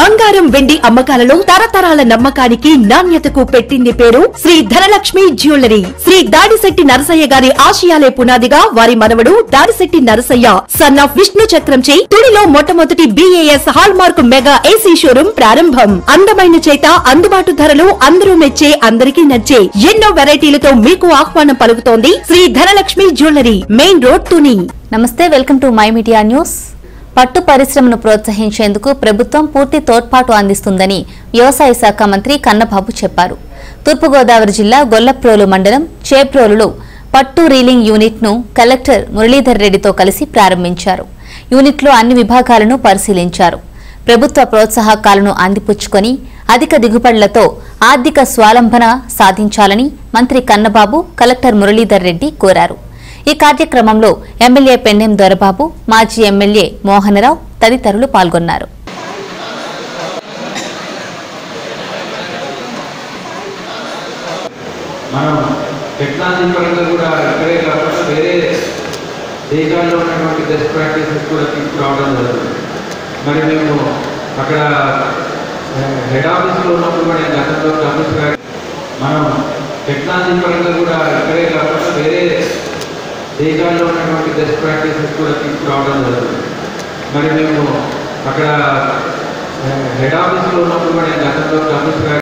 బంగారం వెండి అమ్మకాలలో తరతరాల నమ్మకానికి నాణ్యతకు పెట్టింది పేరు శ్రీ ధనలక్ష్మి జ్యువెలరీ శ్రీ దాడిశెట్టి నరసయ్య గారి ఆశయాలే పునాదిగా వారి మనవడు దాడిశెట్టి నరసయ్య సన్ ఆఫ్ విష్ణు చక్రంచే తుడిలో మొట్టమొదటి BIS hallmark mega AC showroom ప్రారంభం అందమైన చేత అందుబాటు ధరలు అందరూ మెచ్చే అందరికీ నచ్చే ఎన్నో వెరైటీలతో మీకు ఆహ్వానం పలుకుతోంది Sri Dhanalakshmi jewellery main road Tuni నమస్తే welcome to my media news పట్టు పరిశ్రమను ప్రోత్సహించేందుకు ప్రభుత్వం పూర్తి తోడ్పాటు అందిస్తుందని వ్యవసాయ శాఖ మంత్రి కన్నబాబు చెప్పారు తూర్పుగోదావరి జిల్లా గొల్లప్రోలు మండలం చేప్రోలులో పట్టు రీలింగ్ యూనిట్ను కలెక్టర్ మురళీధర్ రెడ్డితో కలిసి ప్రారంభించారు యూనిట్లో అన్ని విభాగాలను పరిశీలించారు ప్రభుత్వ ప్రోత్సాహకాలను అందిపుచ్చుకొని అధిక దిగుబడులతో ఆర్థిక స్వాలంబన సాధించాలని మంత్రి కన్నబాబు కలెక్టర్ మురళీధర్ రెడ్డి కోరారు ఈ కార్యక్రమంలో ఎమ్మెల్యే పెన్నెం దొరబాబు మాజీ ఎమ్మెల్యే మోహనరావు తదితరులు పాల్గొన్నారు మనం టెక్నాలజీ పరంగా కూడా ఇక్కడే కాకుండా వేరే దేశాల్లో ఉన్నటువంటి బెస్ట్ ప్రాక్టీసెస్ కూడా తీసుకురావడం జరుగుతుంది మరి మేము అక్కడ హెడ్ ఆఫీస్లో ఉన్నప్పుడు కూడా నేను గతంలో కమిషనర్ మనం టెక్నాలజీ పరంగా కూడా ఇక్కడే కాకుండా వేరే దేశాల్లో ఉన్నటువంటి బెస్ట్ ప్రాక్టీసెస్ కూడా తీసుకురావడం జరుగుతుంది మరి మేము అక్కడ హెడ్ ఆఫీస్లో ఉన్నప్పుడు కూడా నేను గతంలో కమిషనర్